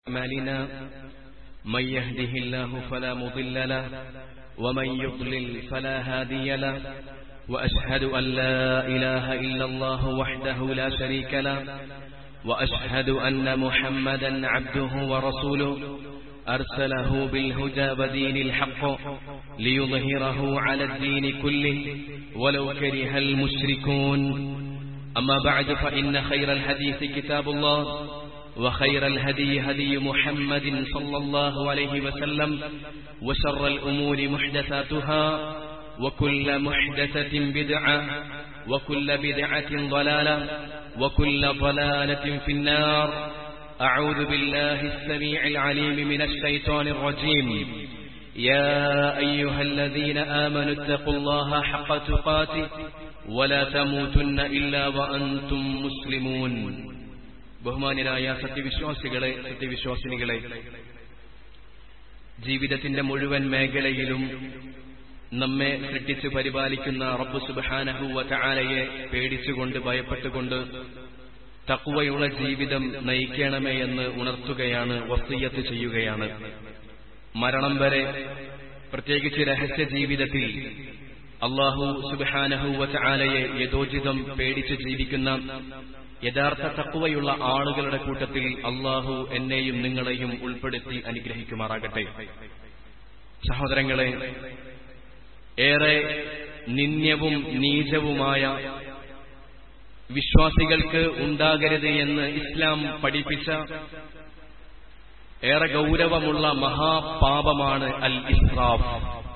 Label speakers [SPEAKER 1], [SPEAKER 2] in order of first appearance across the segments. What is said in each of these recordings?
[SPEAKER 1] أعمالنا من يهده الله فلا مضل له ومن يضلل فلا هادي له وأشهد أن لا إله إلا الله وحده لا شريك له وأشهد أن محمدا عبده ورسوله أرسله بالهدى ودين الحق ليظهره على الدين كله ولو كره المشركون أما بعد فإن خير الحديث كتاب الله وخير الهدي هدي محمد صلى الله عليه وسلم وشر الأمور محدثاتها وكل محدثة بدعة وكل بدعة ضلالة وكل ضلالة في النار أعوذ بالله السميع العليم من الشيطان الرجيم يا أيها الذين آمنوا اتقوا الله حق تقاته ولا تموتن إلا وأنتم مسلمون ബഹുമാന്യരായ സത്യവിശ്വാസികളെ സത്യവിശ്വാസിനികളെ ജീവിതത്തിന്റെ മുഴുവൻ മേഖലയിലും നമ്മെ സൃഷ്ടിച്ച് പരിപാലിക്കുന്ന റബ്ബു സുബാനഹുവ ചാലയെ പേടിച്ചുകൊണ്ട് ഭയപ്പെട്ടുകൊണ്ട് തക്കുവയുള്ള ജീവിതം നയിക്കണമേ എന്ന് ഉണർത്തുകയാണ് വസ്തുയത്ത് ചെയ്യുകയാണ് മരണം വരെ പ്രത്യേകിച്ച് രഹസ്യ ജീവിതത്തിൽ അള്ളാഹു സുബാനഹുവ ചാലയെ യഥോചിതം പേടിച്ച് ജീവിക്കുന്ന യഥാർത്ഥ തക്കുവയുള്ള ആളുകളുടെ കൂട്ടത്തിൽ അള്ളാഹു എന്നെയും നിങ്ങളെയും ഉൾപ്പെടുത്തി അനുഗ്രഹിക്കുമാറാകട്ടെ സഹോദരങ്ങളെ ഏറെ നിന്ദ്യവും നീചവുമായ വിശ്വാസികൾക്ക് ഉണ്ടാകരുത് എന്ന് ഇസ്ലാം പഠിപ്പിച്ച ഏറെ ഗൗരവമുള്ള മഹാപാപമാണ് അൽ ഇസ്രാഫ്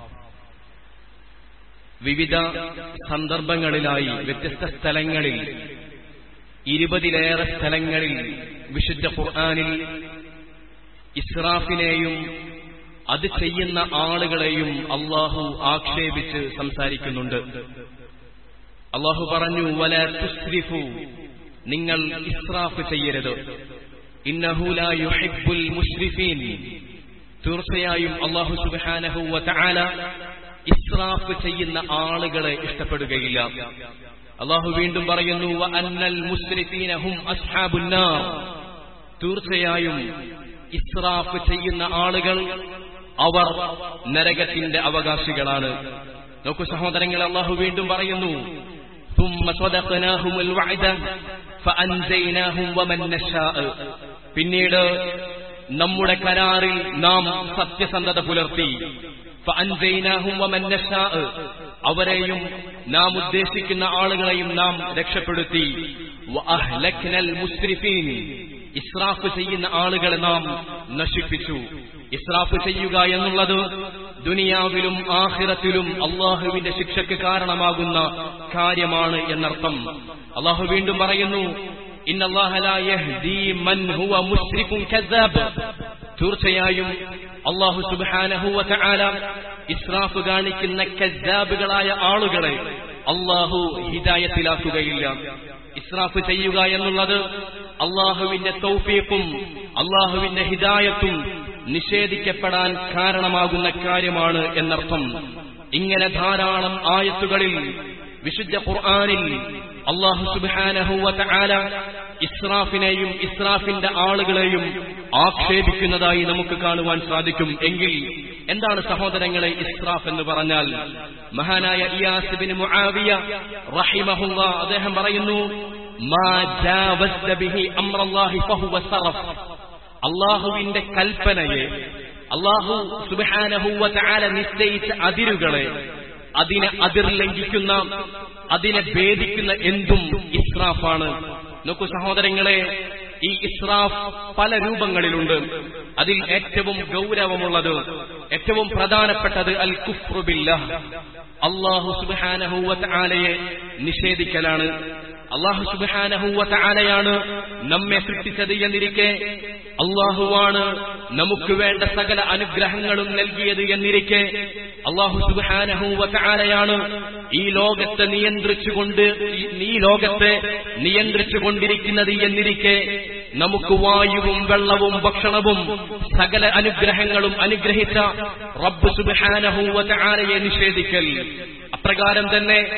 [SPEAKER 1] വിവിധ സന്ദർഭങ്ങളിലായി വ്യത്യസ്ത സ്ഥലങ്ങളിൽ ഇരുപതിലേറെ സ്ഥലങ്ങളിൽ വിശുദ്ധ ഖുർആാനിൽ ഇസ്രാഫിനെയും അത് ചെയ്യുന്ന ആളുകളെയും അള്ളാഹു ആക്ഷേപിച്ച് സംസാരിക്കുന്നുണ്ട് അള്ളാഹു പറഞ്ഞു വല തുസ്രിഫു നിങ്ങൾ ഇസ്രാഫ് ചെയ്യരുത് ഇന്നഹുല യുഹിബുൽ മുഷ്രിഫീൻ തീർച്ചയായും അള്ളാഹു സുബാനഹു വല ഇസ്രാഫ് ചെയ്യുന്ന ആളുകളെ ഇഷ്ടപ്പെടുകയില്ല അള്ളാഹു വീണ്ടും പറയുന്നു അന്നൽ മുസ്ലിഫീനഹും അസ്ഹാബുന്നാർ തീർച്ചയായും ഇസ്രാഫ് ചെയ്യുന്ന ആളുകൾ അവർ നരകത്തിന്റെ അവകാശികളാണ് നോക്കൂ സഹോദരങ്ങൾ അള്ളാഹു വീണ്ടും പറയുന്നു പിന്നീട് നമ്മുടെ കരാറിൽ നാം സത്യസന്ധത പുലർത്തി അവരെയും നാം ഉദ്ദേശിക്കുന്ന ആളുകളെയും നാം രക്ഷപ്പെടുത്തി ഇസ്രാഫ് ചെയ്യുന്ന ആളുകളെ നാം നശിപ്പിച്ചു ഇസ്രാഫ് ചെയ്യുക എന്നുള്ളത് ദുനിയാവിലും ആഹിറത്തിലും അള്ളാഹുവിന്റെ ശിക്ഷയ്ക്ക് കാരണമാകുന്ന കാര്യമാണ് എന്നർത്ഥം അള്ളാഹു വീണ്ടും പറയുന്നു തീർച്ചയായും അള്ളാഹു സുബാനഹുവ ഇസ്രാഫ് കാണിക്കുന്ന കജാബുകളായ ആളുകളെ അള്ളാഹു ഹിദായത്തിലാക്കുകയില്ല ഇസ്രാഫ് ചെയ്യുക എന്നുള്ളത് അള്ളാഹുവിന്റെ തൗഫീഖും അള്ളാഹുവിന്റെ ഹിദായത്തും നിഷേധിക്കപ്പെടാൻ കാരണമാകുന്ന കാര്യമാണ് എന്നർത്ഥം ഇങ്ങനെ ധാരാളം ആയത്തുകളിൽ വിശുദ്ധ ഖുർആാനിൽ അള്ളാഹു സുബാനഹുവല ഇസ്രാഫിനെയും ഇസ്രാഫിന്റെ ആളുകളെയും ആക്ഷേപിക്കുന്നതായി നമുക്ക് കാണുവാൻ സാധിക്കും എങ്കിൽ എന്താണ് സഹോദരങ്ങളെ ഇസ്രാഫ് എന്ന് പറഞ്ഞാൽ മഹാനായ ഇയാസിബിൻ മുആവിയ റഹിമഹുല്ല അദ്ദേഹം പറയുന്നു അള്ളാഹുവിന്റെ കൽപ്പനയെ അള്ളാഹു സുബാനഹുവല നിശ്ചയിച്ച അതിരുകളെ അതിനെ അതിർ ലംഘിക്കുന്ന അതിനെ ഭേദിക്കുന്ന എന്തും ഇസ്രാഫാണ് നോക്കൂ സഹോദരങ്ങളെ ഈ ഇസ്രാഫ് പല രൂപങ്ങളിലുണ്ട് അതിൽ ഏറ്റവും ഗൗരവമുള്ളത് ഏറ്റവും പ്രധാനപ്പെട്ടത് അൽ കുഫ്രുബില്ല അള്ളാഹു സുബാനഹുവലയെ നിഷേധിക്കലാണ് അള്ളാഹു സുബാനഹുവലയാണ് നമ്മെ സൃഷ്ടിച്ചത് എന്നിരിക്കെ അള്ളാഹുവാണ് നമുക്ക് വേണ്ട സകല അനുഗ്രഹങ്ങളും നൽകിയത് എന്നിരിക്കെ അള്ളാഹു സുബാനഹുവലയാണ് ഈ ലോകത്തെ നിയന്ത്രിച്ചുകൊണ്ട് ഈ ലോകത്തെ നിയന്ത്രിച്ചുകൊണ്ടിരിക്കുന്നത് എന്നിരിക്കെ നമുക്ക് വായുവും വെള്ളവും ഭക്ഷണവും സകല അനുഗ്രഹങ്ങളും അനുഗ്രഹിച്ച റബ്ബ് സുബാനഹുവലയെ നിഷേധിക്കൽ അപ്രകാരം തന്നെ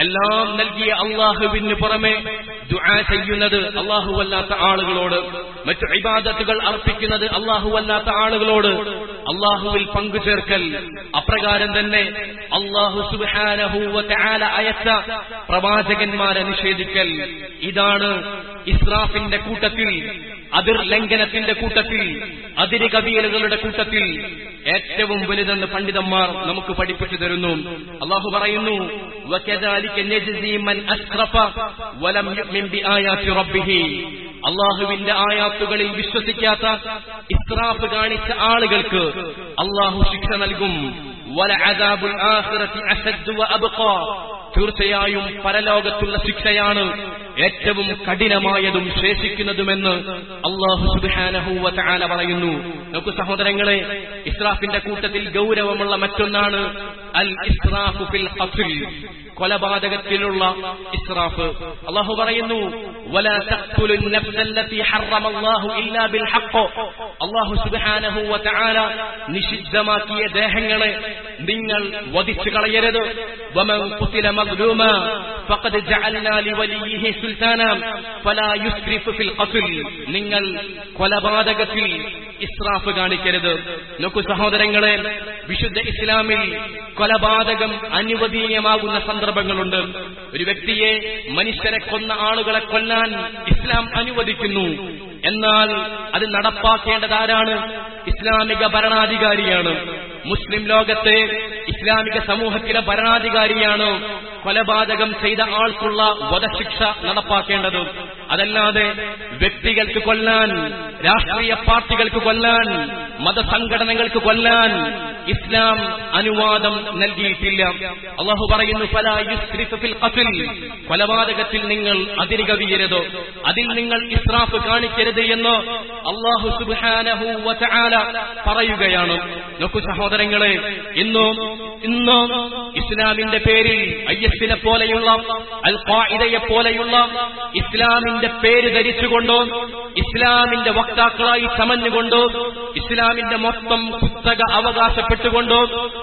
[SPEAKER 1] എല്ലാം നൽകിയ അള്ളാഹുവിന് പുറമെ ദുആ ചെയ്യുന്നത് അള്ളാഹുവല്ലാത്ത ആളുകളോട് മറ്റു ഇബാദത്തുകൾ അർപ്പിക്കുന്നത് അള്ളാഹുവല്ലാത്ത ആളുകളോട് അള്ളാഹുവിൽ പങ്കുചേർക്കൽ അപ്രകാരം തന്നെ അള്ളാഹു സുബാനഹൂവല അയച്ച പ്രവാചകന്മാരെ നിഷേധിക്കൽ ഇതാണ് ഇസ്രാഫിന്റെ കൂട്ടത്തിൽ അതിർ ലംഘനത്തിന്റെ കൂട്ടത്തിൽ അതിര് കവിയലുകളുടെ കൂട്ടത്തിൽ ഏറ്റവും വലുതെന്ന് പണ്ഡിതന്മാർ നമുക്ക് പഠിപ്പിച്ചു തരുന്നു അള്ളാഹു പറയുന്നു وَكَذَلِكَ نَجْزِي مَنْ أَسْرَفَ وَلَمْ يُؤْمِنْ بِآيَاتِ رَبِّهِ അള്ളാഹുവിന്റെ ആയാത്തുകളിൽ വിശ്വസിക്കാത്ത ഇസ്രാഫ് കാണിച്ച ആളുകൾക്ക് അള്ളാഹു ശിക്ഷ നൽകും وَلَعَذَابُ الْآخِرَةِ أَشَدُّ وَأَبْقَى തീർച്ചയായും പരലോകത്തുള്ള ശിക്ഷയാണ് ഏറ്റവും കഠിനമായതും ശേഷിക്കുന്നതുമെന്ന് അള്ളാഹു സുബാനഹൂവ ചാല പറയുന്നു നോക്കൂ സഹോദരങ്ങളെ ഇസ്രാഫിന്റെ കൂട്ടത്തിൽ ഗൗരവമുള്ള മറ്റൊന്നാണ് അൽ ഇസ്രാഫു ഫിൽ ഖത്ൽ കൊലപാതകത്തിലുള്ള ഇസ്രാഫ് അള്ളാഹു പറയുന്നു ولا تقتلوا النفس التي حرم الله إلا بالحق അള്ളാഹു സുബ്ഹാനഹു വതആല നിഷിദ്ധമാക്കിയ ദേഹങ്ങളെ നിങ്ങൾ വധിച്ചു കളയരുത് വമൻ ഖുതില മഗ്ലൂമ ഫഖദ് ജഅൽനാ ലിവലിയിഹി സുൽത്താന ഫലാ യുസ്രിഫ് ഫിൽ ഖത്ൽ നിങ്ങൾ കൊലപാതകത്തിൽ ഇസ്രാഫ് കാണിക്കരുത് നോക്കൂ സഹോദരങ്ങളെ വിശുദ്ധ ഇസ്ലാമിൽ കൊലപാതകം അനുവദനീയമാകുന്ന സന്ദർഭങ്ങളുണ്ട് ഒരു വ്യക്തിയെ മനുഷ്യരെ കൊന്ന ആളുകളെ കൊല്ലാൻ ഇസ്ലാം അനുവദിക്കുന്നു എന്നാൽ അത് നടപ്പാക്കേണ്ടത് ആരാണ് ഇസ്ലാമിക ഭരണാധികാരിയാണ് മുസ്ലിം ലോകത്തെ ഇസ്ലാമിക സമൂഹത്തിലെ ഭരണാധികാരിയാണ് കൊലപാതകം ചെയ്ത ആൾക്കുള്ള വധശിക്ഷ നടപ്പാക്കേണ്ടത് അതല്ലാതെ വ്യക്തികൾക്ക് കൊല്ലാൻ രാഷ്ട്രീയ പാർട്ടികൾക്ക് കൊല്ലാൻ മതസംഘടനകൾക്ക് കൊല്ലാൻ ഇസ്ലാം അനുവാദം നൽകിയിട്ടില്ല അള്ളാഹു പറയുന്നു ഫലാ യുസ്രിഫ് ഫിൽ ഖത്ൽ കൊലപാതകത്തിൽ നിങ്ങൾ അതിരുകവിയരുത് അതിൽ നിങ്ങൾ ഇസ്രാഫ് കാണിക്കരുത് എന്ന് അള്ളാഹു സുബ്ഹാനഹു വതആല പറയുകയാണ് നോക്കൂ സഹോദരങ്ങളെ ഇന്നോ ഇന്നോ ഇസ്ലാമിന്റെ പേരിൽ ഐ എസിനെ പോലെയുള്ള അൽ ഖാഇദയെ പോലെയുള്ള ഇസ്ലാമിന്റെ പേര് ധരിച്ചുകൊണ്ടോ ഇസ്ലാമിന്റെ വക്താക്കളായി ചമഞ്ഞുകൊണ്ടോ ഇസ്ലാമിന്റെ മൊത്തം പുസ്തക അവകാശപ്പെട്ടുകൊണ്ടോ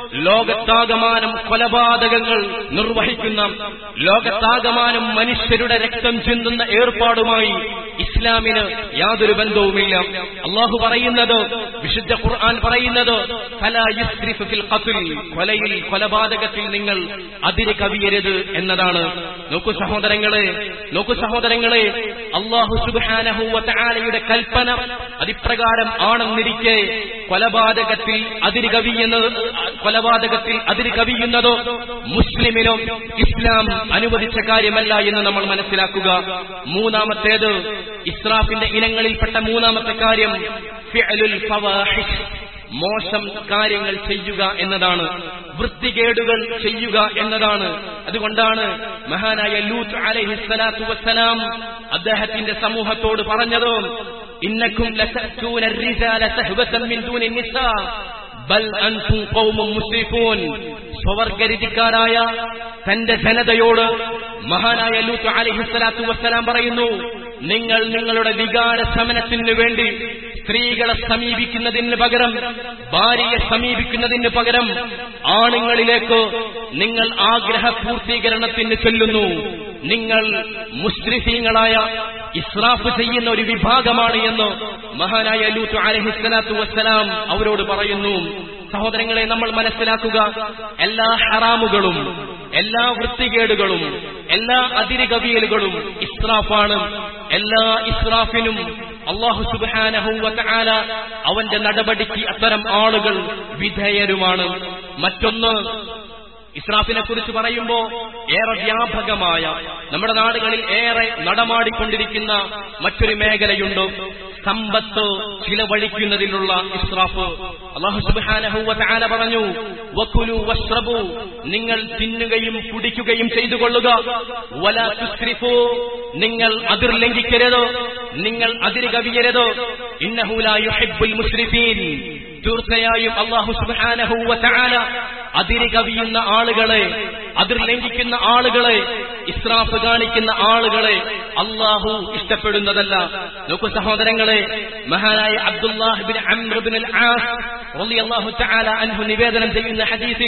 [SPEAKER 1] ലോകത്താകമാനം കൊലപാതകങ്ങൾ നിർവഹിക്കുന്ന ലോകത്താകമാനം മനുഷ്യരുടെ രക്തം ചിന്തുന്ന ഏർപ്പാടുമായി ഇസ്ലാമിന് യാതൊരു ബന്ധവുമില്ല അള്ളാഹു പറയുന്നത് വിശുദ്ധ ഖുർആൻ പറയുന്നത് ഫലാ യുസ്രിഫ് ഫിൽ ഖത്ൽ കൊലയിൽ കൊലപാതകത്തിൽ നിങ്ങൾ അതിര് കവിയരുത് എന്നതാണ് നോക്കൂ സഹോദരങ്ങളെ നോക്കൂ സഹോദരങ്ങളെ അള്ളാഹു സുബ്ഹാനഹു വതആലയുടെ കൽപ്പന അതിപ്രകാരം ആണെന്നിരിക്കെ കൊലപാതകത്തിൽ അതിര് കവിയുന്നത് കൊലപാതകത്തിൽ അതിര് കവിയുന്നതോ മുസ്ലിമിനോ ഇസ്ലാം അനുവദിച്ച കാര്യമല്ല എന്ന് നമ്മൾ മനസ്സിലാക്കുക മൂന്നാമത്തേത് ഇസ്രാഫിന്റെ ഇനങ്ങളിൽപ്പെട്ട മൂന്നാമത്തെ കാര്യം ഫിഅലുൽ ഫവാഹിഷ് മോശം കാര്യങ്ങൾ ചെയ്യുക എന്നതാണ് വൃത്തികേടുകൾ ചെയ്യുക എന്നതാണ് അതുകൊണ്ടാണ് മഹാനായ ലൂത്ത് അലൈഹിസ്സലാത്തു വസ്സലാം അദ്ദേഹത്തിന്റെ സമൂഹത്തോട് പറഞ്ഞത് ഇന്നക്കും ലതഅ്തൂന الرجال سهوة من دون النساء ബൽ അൻതും ഖൗമും മുസ്രിഫൂൻ സ്വവർഗരിതിക്കാരായ തന്റെ ജനതയോട് മഹാനായ ലൂത്ത് അലൈഹിസ്സലാത്തു വസ്സലാം പറയുന്നു നിങ്ങൾ നിങ്ങളുടെ വികാര ശമനത്തിന് വേണ്ടി സ്ത്രീകളെ സമീപിക്കുന്നതിന് പകരം ഭാര്യയെ സമീപിക്കുന്നതിന് പകരം ആണുങ്ങളിലേക്ക് നിങ്ങൾ ആഗ്രഹ പൂർത്തീകരണത്തിന് ചെല്ലുന്നു നിങ്ങൾ മുസ്ലിഫീങ്ങളായ ഇസ്രാഫ് ചെയ്യുന്ന ഒരു വിഭാഗമാണ് എന്ന് മഹാനായ ലൂത്ത് അലഹിസ്സലാത്തു വസ്സലാം അവരോട് പറയുന്നു സഹോദരങ്ങളെ നമ്മൾ മനസ്സിലാക്കുക എല്ലാ ഹറാമുകളും എല്ലാ വൃത്തികേടുകളും എല്ലാ അതിരുകവിയലുകളും ഇസ്രാഫാണ് എല്ലാ ഇസ്രാഫിനും അള്ളാഹു സുബാനഹുവല അവന്റെ നടപടിക്ക് അത്തരം ആളുകൾ വിധേയരുമാണ് മറ്റൊന്ന് ഇസ്രാഫിനെ കുറിച്ച് പറയുമ്പോ ഏറെ വ്യാപകമായ നമ്മുടെ നാടുകളിൽ ഏറെ നടമാടിക്കൊണ്ടിരിക്കുന്ന മറ്റൊരു മേഖലയുണ്ട് സമ്പത്ത് ചിലവഴിക്കുന്നതിലുള്ള ഇസ്രാഫ് അള്ളാഹു സുബാനഹുവല പറഞ്ഞു വക്കുലു വസ്രബു നിങ്ങൾ തിന്നുകയും കുടിക്കുകയും ചെയ്തു കൊള്ളുക വല തുസ്രിഫു നിങ്ങൾ അതിർ ലംഘിക്കരുത് നിങ്ങൾ അതിര് കവിയരുത് ഇന്നഹുല യുഹിബ്ബുൽ മുസ്രിഫീൻ തീർച്ചയായും അള്ളാഹു സുബ്ഹാനഹു വതആല അതിര് കവിയുന്ന ആളുകളെ അതിർ ലംഘിക്കുന്ന ആളുകളെ ഇസ്രാഫ് കാണിക്കുന്ന ആളുകളെ അള്ളാഹു ഇഷ്ടപ്പെടുന്നതല്ല നോക്കൂ സഹോദരങ്ങളെ മഹാനായ അബ്ദുല്ലാഹ് ബിൻ അംർ ബിൻ അൽ ആസ് റളിയല്ലാഹു തആല അൻഹു നിവേദനം ചെയ്യുന്ന ഹദീസിൽ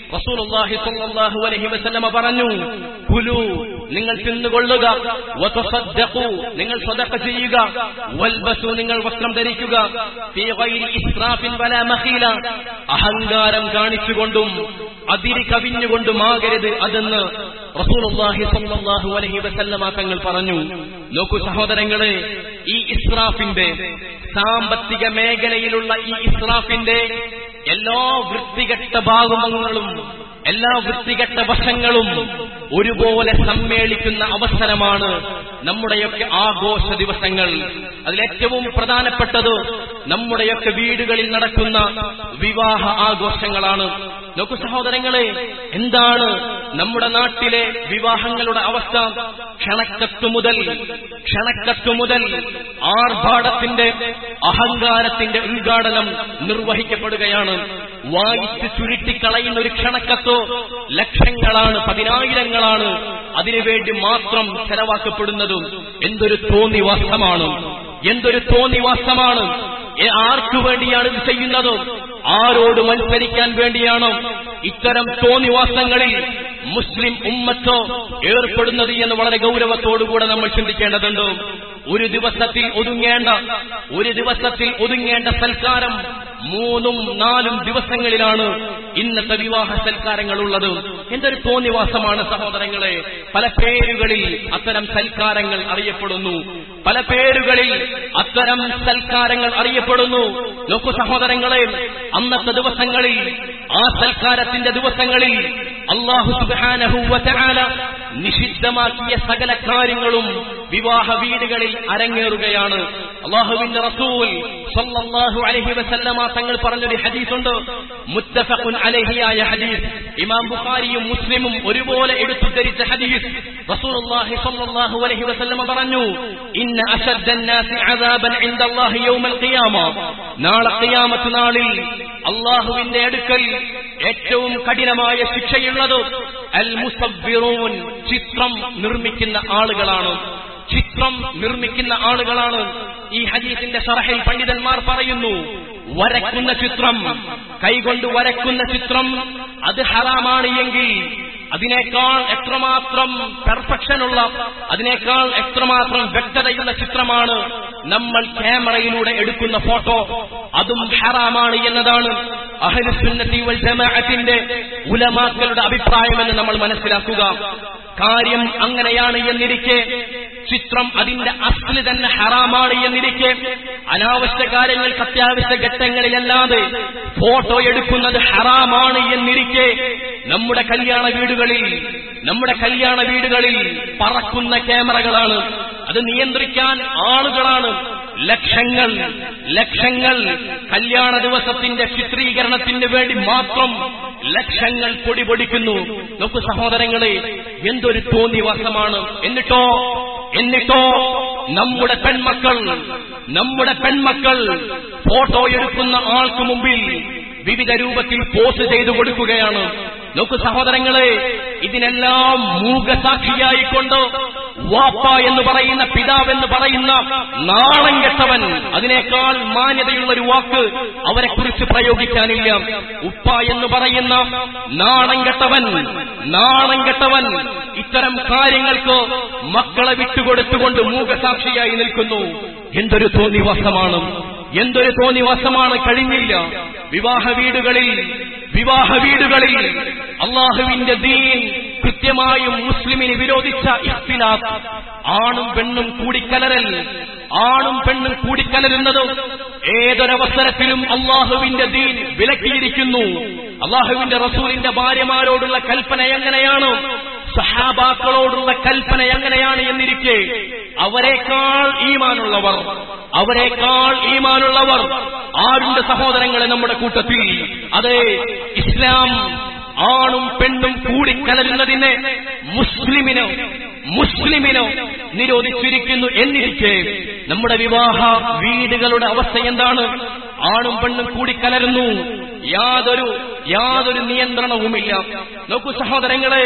[SPEAKER 1] റസൂലുള്ളാഹി സ്വല്ലല്ലാഹു അലൈഹി വസല്ലമ പറഞ്ഞു കുലു നിങ്ങൾ തിന്നുകൊള്ളുക വതസദ്ദഖു നിങ്ങൾ സദഖ ചെയ്യുക വൽബസു നിങ്ങൾ വസ്ത്രം ധരിക്കുക ഫീ ഗൈരി ഇസ്റാഫിൻ വലാ മഖീല അഹങ്കാരം കാണിച്ചുകൊണ്ടും അതിരി കവിഞ്ഞുകൊണ്ടുമാകരുത് അതെന്ന് റസൂലുള്ളാഹി സ്വല്ലല്ലാഹു അലൈഹി വസല്ലമ തങ്ങൾ പറഞ്ഞു നോക്കൂ സഹോദരങ്ങളെ ഈ ഇസ്രാഫിന്റെ സാമ്പത്തിക മേഖലയിലുള്ള ഈ ഇസ്രാഫിന്റെ എല്ലാ വൃത്തികെട്ട ഭാഗങ്ങളും എല്ലാ വൃത്തികെട്ട വശങ്ങളും ഒരുപോലെ സമ്മേളിക്കുന്ന അവസരമാണ് നമ്മുടെയൊക്കെ ആഘോഷ ദിവസങ്ങൾ അതിലേറ്റവും പ്രധാനപ്പെട്ടത് നമ്മുടെയൊക്കെ വീടുകളിൽ നടക്കുന്ന വിവാഹ ആഘോഷങ്ങളാണ് നോക്കൂ സഹോദരങ്ങളെ എന്താണ് നമ്മുടെ നാട്ടിലെ വിവാഹങ്ങളുടെ അവസ്ഥ ക്ഷണക്കത്തു മുതൽ ക്ഷണക്കത്തു മുതൽ ആർഭാടത്തിന്റെ അഹങ്കാരത്തിന്റെ ഉദ്ഘാടനം നിർവഹിക്കപ്പെടുകയാണ് വായിച്ച് ചുരുട്ടിക്കളയുന്ന ഒരു ക്ഷണക്കത്തോ ലക്ഷങ്ങളാണ് പതിനായിരങ്ങളാണ് അതിനുവേണ്ടി മാത്രം ചെലവാക്കപ്പെടുന്നതും എന്തൊരു തോന്നിവാസമാണ് എന്തൊരു തോന്നിവാസമാണ് എ- ആർക്കു വേണ്ടിയാണ് ഇത് ചെയ്യുന്നത് ആരോട് മത്സരിക്കാൻ വേണ്ടിയാണോ ഇത്തരം തോന്നിവാസങ്ങളിൽ മുസ്ലിം ഉമ്മത്തോ ഏർപ്പെടുന്നത് എന്ന് വളരെ ഗൗരവത്തോടുകൂടെ നമ്മൾ ചിന്തിക്കേണ്ടതുണ്ട് ഒരു ദിവസത്തിൽ ഒതുങ്ങേണ്ട ഒരു ദിവസത്തിൽ ഒതുങ്ങേണ്ട സൽക്കാരം മൂന്നും നാലും ദിവസങ്ങളിലാണ് ഇന്നത്തെ വിവാഹ സൽക്കാരങ്ങളുള്ളത് എന്തൊരു തോന്നിവാസമാണ് സഹോദരങ്ങളെ പല പേരുകളിൽ അത്തരം സൽക്കാരങ്ങൾ അറിയപ്പെടുന്നു പല പേരുകളിൽ അത്തരം സൽക്കാരങ്ങൾ അറിയപ്പെടുന്നു നോക്കൂ സഹോദരങ്ങളെ അന്നത്തെ ദിവസങ്ങളിൽ ആ സൽക്കാരത്തിന്റെ ദിവസങ്ങളിൽ അള്ളാഹു സുബ്ഹാനഹു വതആല നിഷിദ്ധമാക്കിയ സകല കാര്യങ്ങളും വിവാഹ വീടുകളിൽ അരങ്ങേറുകയാണ് അള്ളാഹുവിന്റെ റസൂൽ സല്ലല്ലാഹു അലൈഹി വസല്ലമ തങ്ങൾ പറഞ്ഞൊരു ഹദീസുണ്ട് മുത്തഫഖുൻ അലൈഹിയായ ഹദീസ് ഇമാം ബുഖാരിയും മുസ്ലിമും ഒരുപോലെ എടുത്തുദ്ധരിച്ച ഹദീസ് റസൂലുള്ളാഹി സല്ലല്ലാഹു അലൈഹി വസല്ലമ പറഞ്ഞു ഇന്ന അശദ്ദന്നാസി അദാബൻ ഇൻദല്ലാഹി യൗമൽ ഖിയാമ നാളെ ഖിയാമത്ത് നാളിൽ അള്ളാഹുവിന്റെ അടുക്കൽ ഏറ്റവും കഠിനമായ ശിക്ഷയുള്ളത് അൽ മുസവ്വിറൂൻ ചിത്രം നിർമ്മിക്കുന്ന ആളുകളാണ് ചിത്രം നിർമ്മിക്കുന്ന ആളുകളാണ് ഈ ഹദീസിന്റെ ഷറഹിൽ പണ്ഡിതന്മാർ പറയുന്നു വരക്കുന്ന ചിത്രം കൈകൊണ്ട് വരക്കുന്ന ചിത്രം അത് ഹറാമാണ് എങ്കിൽ അതിനേക്കാൾ എത്രമാത്രം പെർഫെക്ഷനുള്ള അതിനേക്കാൾ എത്രമാത്രം വ്യക്തതയുള്ള ചിത്രമാണ് നമ്മൾ ക്യാമറയിലൂടെ എടുക്കുന്ന ഫോട്ടോ അതും ഹറാമാണ് എന്നതാണ് അഹലുസുന്നത്തി വൽ ജമാഅത്തിന്റെ ഉലമാക്കളുടെ അഭിപ്രായമെന്ന് നമ്മൾ മനസ്സിലാക്കുക കാര്യം അങ്ങനെയാണ് എന്നിരിക്കെ ചിത്രം അതിന്റെ അസ്ല് തന്നെ ഹറാമാണ് എന്നിരിക്കെ അനാവശ്യ കാര്യങ്ങൾക്ക് അത്യാവശ്യ ഘട്ടങ്ങളിലല്ലാതെ ഫോട്ടോ എടുക്കുന്നത് ഹറാമാണ് എന്നിരിക്കെ നമ്മുടെ കല്യാണ വീടുകളിൽ നമ്മുടെ കല്യാണ വീടുകളിൽ പറക്കുന്ന ക്യാമറകളാണ് അത് നിയന്ത്രിക്കാൻ ആളുകളാണ് ലക്ഷങ്ങൾ ലക്ഷങ്ങൾ കല്യാണ ദിവസത്തിന്റെ ചിത്രീകരണത്തിന് വേണ്ടി മാത്രം ലക്ഷങ്ങൾ പൊടി പൊടിക്കുന്നു നോക്കൂ സഹോദരങ്ങളെ എന്തൊരു തോന്നിവാസമാണ് എന്നിട്ടോ എന്നിട്ടോ നമ്മുടെ പെൺമക്കൾ നമ്മുടെ പെൺമക്കൾ ഫോട്ടോ എടുക്കുന്ന ആൾക്ക് മുമ്പിൽ വിവിധ രൂപത്തിൽ പോസ്റ്റ് ചെയ്തു കൊടുക്കുകയാണ് നോക്കൂ സഹോദരങ്ങളെ ഇതിനെല്ലാം മൂകസാക്ഷിയായിക്കൊണ്ട് വാപ്പ എന്ന് പറയുന്ന പിതാവെന്ന് പറയുന്ന നാണം കെട്ടവൻ അതിനേക്കാൾ മാന്യതയുള്ള ഒരു വാക്ക് അവരെ കുറിച്ച് പ്രയോഗിക്കാനില്ല ഉപ്പ എന്ന് പറയുന്ന നാണം കെട്ടവൻ നാണം കെട്ടവൻ ഇത്തരം കാര്യങ്ങൾക്ക് മക്കളെ വിട്ടുകൊടുത്തുകൊണ്ട് മൂകസാക്ഷിയായി നിൽക്കുന്നു എന്തൊരു തോന്നിവാസമാണ് എന്തൊരു തോന്നിവാസമാണ് കഴിഞ്ഞില്ല വിവാഹ വീടുകളിൽ വിവാഹ വീടുകളിൽ അള്ളാഹുവിന്റെ ദീൻ കൃത്യമായും മുസ്ലിമിന് വിരോധിച്ച ഇഖ്തിലാഫ് ആണും പെണ്ണും കൂടിക്കലരൽ ആണും പെണ്ണും കൂടിക്കലരുന്നത് ഏതൊരവസരത്തിലും അള്ളാഹുവിന്റെ ദീൻ വിലക്കിയിരിക്കുന്നു അള്ളാഹുവിന്റെ റസൂലിന്റെ ഭാര്യമാരോടുള്ള കൽപ്പന എങ്ങനെയാണ് സഹാബാക്കളോടുള്ള കൽപ്പന എങ്ങനെയാണ് എന്നിരിക്കെ അവരെക്കാൾ ഈമാനുള്ളവർ അവരെക്കാൾ ഈമാനുള്ളവർ ആരുണ്ട് സഹോദരങ്ങളെ നമ്മുടെ കൂട്ടത്തിൽ അതെ ഇസ്ലാം ആണും പെണ്ണും കൂടിക്കലരുന്നതിനെ മുസ്ലിമിനോ മുസ്ലിമിനോ നിരോധിച്ചിരിക്കുന്നു എന്നിരിക്കെ നമ്മുടെ വിവാഹ വീടുകളുടെ അവസ്ഥ എന്താണ് ആണും പെണ്ണും കൂടിക്കലരുന്നു യാതൊരു യാതൊരു നിയന്ത്രണവുമില്ല നോക്കൂ സഹോദരങ്ങളെ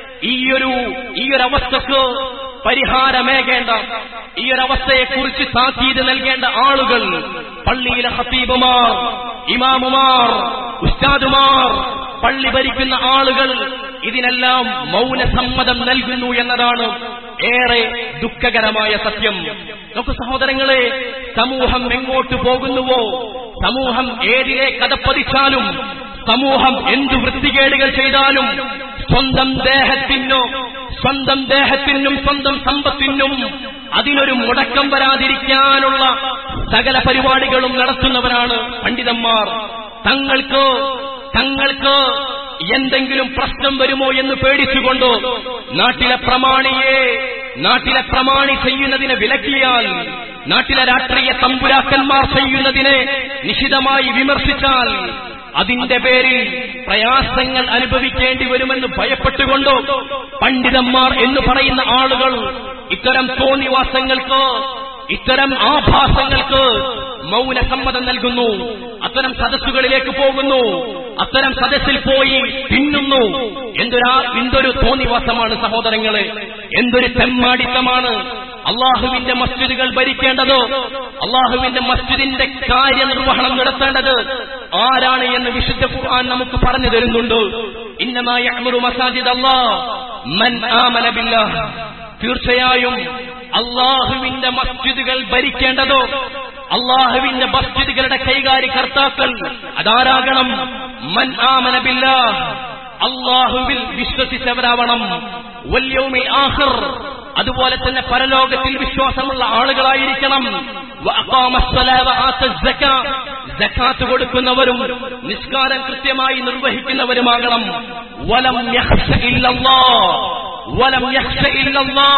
[SPEAKER 1] ഈയൊരു ഈയൊരവസ്ഥക്ക് പരിഹാരമേകേണ്ട ഈയൊരവസ്ഥയെക്കുറിച്ച് താക്കീത് നൽകേണ്ട ആളുകൾ പള്ളിയിലെ ഹത്തീബുമാർ ഇമാമുമാർ ഉസ്താദുമാർ പള്ളി ഭരിക്കുന്ന ആളുകൾ ഇതിനെല്ലാം മൗനസമ്മതം നൽകുന്നു എന്നതാണ് ഏറെ ദുഃഖകരമായ സത്യം നമുക്ക് സഹോദരങ്ങളെ സമൂഹം എങ്ങോട്ട് പോകുന്നുവോ സമൂഹം ഏതിലെ കഥപ്പതിച്ചാലും സമൂഹം എന്തു വൃത്തികേടുകൾ ചെയ്താലും സ്വന്തം ദേഹത്തിനോ സ്വന്തം ദേഹത്തിനും സ്വന്തം സമ്പത്തിനും അതിനൊരു മുടക്കം വരാതിരിക്കാനുള്ള സകല പരിപാടികളും നടത്തുന്നവരാണ് പണ്ഡിതന്മാർ തങ്ങൾക്ക് തങ്ങൾക്ക് എന്തെങ്കിലും പ്രശ്നം വരുമോ എന്ന് പേടിച്ചുകൊണ്ട് നാട്ടിലെ പ്രമാണിയെ നാട്ടിലെ പ്രമാണി ചെയ്യുന്നതിനെ വിലക്കിയാൽ നാട്ടിലെ രാഷ്ട്രീയ തമ്പുരാക്കന്മാർ ചെയ്യുന്നതിനെ നിശിതമായി വിമർശിച്ചാൽ അതിന്റെ പേരിൽ പ്രയാസങ്ങൾ അനുഭവിക്കേണ്ടി വരുമെന്ന് ഭയപ്പെട്ടുകൊണ്ടോ പണ്ഡിതന്മാർ എന്ന് പറയുന്ന ആളുകൾ ഇത്തരം തോന്നിവാസങ്ങൾക്ക് ഇത്തരം ആഭാസങ്ങൾക്ക് മൗനസമ്മതം നൽകുന്നു അത്തരം സദസ്സുകളിലേക്ക് പോകുന്നു അത്തരം സദസ്സിൽ പോയി തിന്നുന്നു എന്തൊരാ എന്തൊരു തോന്നിവാസമാണ് സഹോദരങ്ങളെ എന്തൊരു തെമ്മാടിത്തമാണ് അള്ളാഹുവിന്റെ മസ്ജിദുകൾ ഭരിക്കേണ്ടത് അള്ളാഹുവിന്റെ മസ്ജിദിന്റെ കാര്യനിർവഹണം നടത്തേണ്ടത് ആരാണ് എന്ന് വിശുദ്ധ ഖുർആൻ നമുക്ക് പറഞ്ഞു തരുന്നുണ്ട് ഇന്നമായ മസാജിദ് അള്ളാഹ് മൻ ആമന ബില്ലാഹ് തീർച്ചയായും അള്ളാഹുവിന്റെ മസ്ജിദുകൾ ഭരിക്കേണ്ടതോ അള്ളാഹുവിന്റെ മസ്ജിദുകളുടെ കൈകാര്യകർത്താക്കൾ അതാരാകണം മൻ ആമനബില്ല അള്ളാഹുവിൽ വിശ്വസിച്ചവരാവണം വല്യൗമി ആഹിർ അതുപോലെ തന്നെ പരലോകത്തിൽ വിശ്വാസമുള്ള ആളുകളായിരിക്കണം ജക്കാത്ത് കൊടുക്കുന്നവരും നിസ്കാരം കൃത്യമായി നിർവഹിക്കുന്നവരുമാകണം വലം യഹ്ഷ ഇല്ലല്ലാ വലം യഹ്ഷ ഇല്ലല്ലാ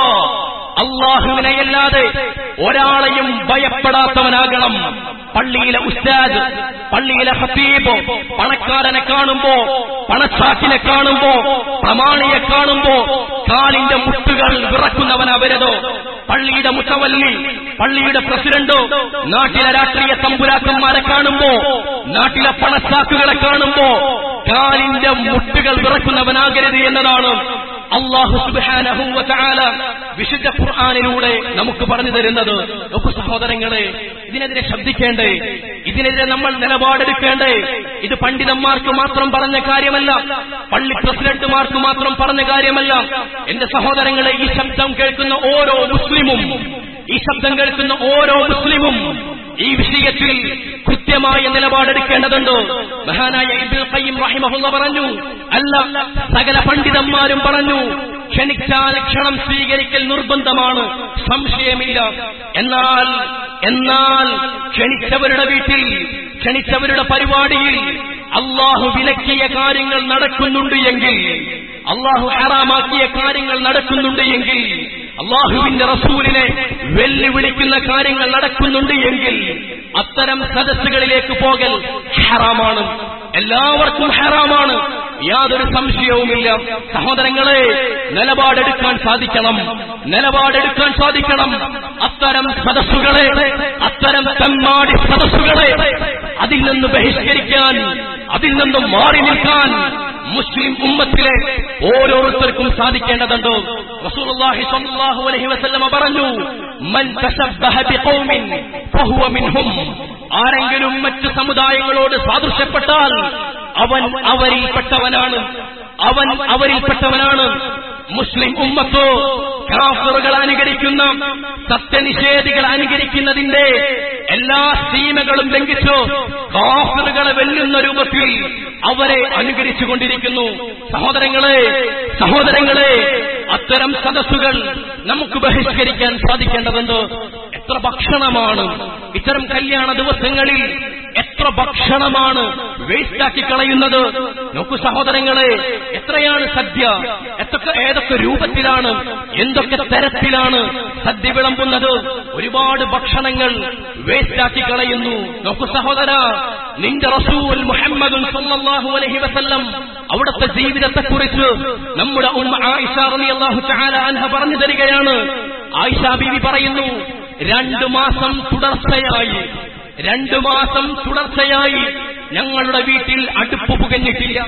[SPEAKER 1] അള്ളാഹുവിനെയല്ലാതെ ഒരാളെയും ഭയപ്പെടാത്തവനാകണം പള്ളിയിലെ ഉസ്താദ് പള്ളിയിലെ ഹത്തീബ് പണക്കാരനെ കാണുമ്പോ പണച്ചാക്കിനെ കാണുമ്പോ പ്രമാണിയെ കാണുമ്പോ കാലിന്റെ മുട്ടുകൾ വിറക്കുന്നവനവരതോ പള്ളിയുടെ മുത്തവല്ലി പള്ളിയുടെ പ്രസിഡന്റോ നാട്ടിലെ രാഷ്ട്രീയ തമ്പുരാക്കന്മാരെ കാണുമ്പോ നാട്ടിലെ പണച്ചാക്കുകളെ കാണുമ്പോ കാലിന്റെ മുട്ടുകൾ വിറക്കുന്നവനാകരുത് എന്നതാണ് അള്ളാഹു സുബാനഹുല വിശുദ്ധ ഖുർആാനിലൂടെ നമുക്ക് പറഞ്ഞു തരുന്നത് നോക്കു സഹോദരങ്ങളെ ഇതിനെതിരെ ശബ്ദിക്കേണ്ടേ ഇതിനെതിരെ നമ്മൾ നിലപാടെടുക്കേണ്ടേ ഇത് പണ്ഡിതന്മാർക്ക് മാത്രം പറഞ്ഞ കാര്യമല്ല പള്ളി പ്രസിഡന്റുമാർക്ക് മാത്രം പറഞ്ഞ കാര്യമല്ല എന്റെ സഹോദരങ്ങളെ ഈ ശബ്ദം കേൾക്കുന്ന ഓരോ മുസ്ലിമും ഈ ശബ്ദം കേൾക്കുന്ന ഓരോ മുസ്ലിമും ഈ വിഷയത്തിൽ കൃത്യമായ നിലപാടെടുക്കേണ്ടതുണ്ട് മഹാനായ ഇബ്നുൽ ഖയ്യിം റഹിമഹുല്ല പറഞ്ഞു അല്ല സകല പണ്ഡിതന്മാരും പറഞ്ഞു ക്ഷണിച്ചാൽ ക്ഷണം സ്വീകരിക്കൽ നിർബന്ധമാണ് സംശയമില്ല എന്നാൽ എന്നാൽ ക്ഷണിച്ചവരുടെ വീട്ടിൽ ക്ഷണിച്ചവരുടെ പരിപാടിയിൽ അള്ളാഹു വിലക്കിയ കാര്യങ്ങൾ നടക്കുന്നുണ്ട് എങ്കിൽ അള്ളാഹു ഹറാമാക്കിയ കാര്യങ്ങൾ നടക്കുന്നുണ്ട് എങ്കിൽ അള്ളാഹുവിന്റെ റസൂലിനെ വെല്ലുവിളിക്കുന്ന കാര്യങ്ങൾ നടക്കുന്നുണ്ട് എങ്കിൽ അത്തരം സദസ്സുകളിലേക്ക് പോകൽ ഹറാമാണ് എല്ലാവർക്കും ഹറാമാണ് യാതൊരു സംശയവുമില്ല സഹോദരങ്ങളെ നിലപാടെടുക്കാൻ സാധിക്കണം നിലപാടെടുക്കാൻ സാധിക്കണം അത്തരം സദസ്സുകളെ അത്തരം തെമ്മാടി സദസ്സുകളെ അതിൽ നിന്ന് ബഹിഷ്കരിക്കാൻ അതിൽ നിന്ന് മാറി നിൽക്കാൻ മുസ്ലിം ഉമ്മത്തിലെ ഓരോരുത്തർക്കും സാധിക്കേണ്ടതുണ്ട് റസൂലുള്ളാഹി സ്വല്ലല്ലാഹു അലൈഹി വസല്ലമ പറഞ്ഞു മൻ തശബ്ബഹ ബിഖൗമിൻ ഫഹുവ മിൻഹും ആരെങ്കിലും മറ്റു സമുദായങ്ങളോട് സാദൃശ്യപ്പെട്ടാൽ അവൻ അവരിൽപ്പെട്ടവനാണ് അവൻ അവരിൽപ്പെട്ടവനാണ് മുസ്ലിം ഉമ്മത്തോ കാഫറുകൾ അനുകരിക്കുന്ന സത്യനിഷേധികൾ അനുകരിക്കുന്നതിന്റെ എല്ലാ സീമകളും ലംഘിച്ചു കാഫറുകളെ വെല്ലുന്ന രൂപത്തിൽ അവരെ അനുകരിച്ചുകൊണ്ടിരിക്കുന്നു സഹോദരങ്ങളെ സഹോദരങ്ങളെ അത്തരം സദസ്സുകൾ നമുക്ക് ബഹിഷ്കരിക്കാൻ സാധിക്കേണ്ടതുണ്ട് എത്ര ഭക്ഷണമാണ് ഇത്തരം കല്യാണ ദിവസങ്ങളിൽ എത്ര ഭക്ഷണമാണ് വേസ്റ്റാക്കി കളയുന്നത് നോക്കൂ സഹോദരങ്ങളെ എത്രയാണ് സദ്യ എത്തൊക്കെ ഏതൊക്കെ രൂപത്തിലാണ് എന്തൊക്കെ തരത്തിലാണ് സദ്യ വിളമ്പുന്നത് ഒരുപാട് ഭക്ഷണങ്ങൾ വേസ്റ്റാക്കി കളയുന്നു നോക്കൂ സഹോദര നിന്റെ റസൂൽ മുഹമ്മദ് സല്ലല്ലാഹു അലൈഹി വസല്ലം അവിടുത്തെ ജീവിതത്തെക്കുറിച്ച് നമ്മുടെ ഉമ്മ ആയിഷ റളിയല്ലാഹു തആല അൻഹ പറഞ്ഞു തരികയാണ് ആയിഷ ബീവി പറയുന്നു രണ്ടു മാസം തുടർച്ചയായി രണ്ടു മാസം തുടർച്ചയായി ഞങ്ങളുടെ വീട്ടിൽ അടുപ്പ് പുകഞ്ഞിട്ടില്ല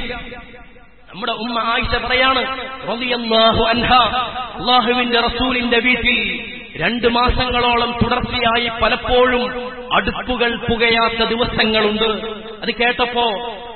[SPEAKER 1] നമ്മുടെ ഉമ്മ ആയിഷ പറയാണ് റളിയല്ലാഹു അൻഹ അള്ളാഹുവിന്റെ റസൂലിന്റെ വീട്ടിൽ രണ്ടു മാസങ്ങളോളം തുടർച്ചയായി പലപ്പോഴും അടുപ്പുകൾ പുകയാത്ത ദിവസങ്ങളുണ്ട് അത് കേട്ടപ്പോ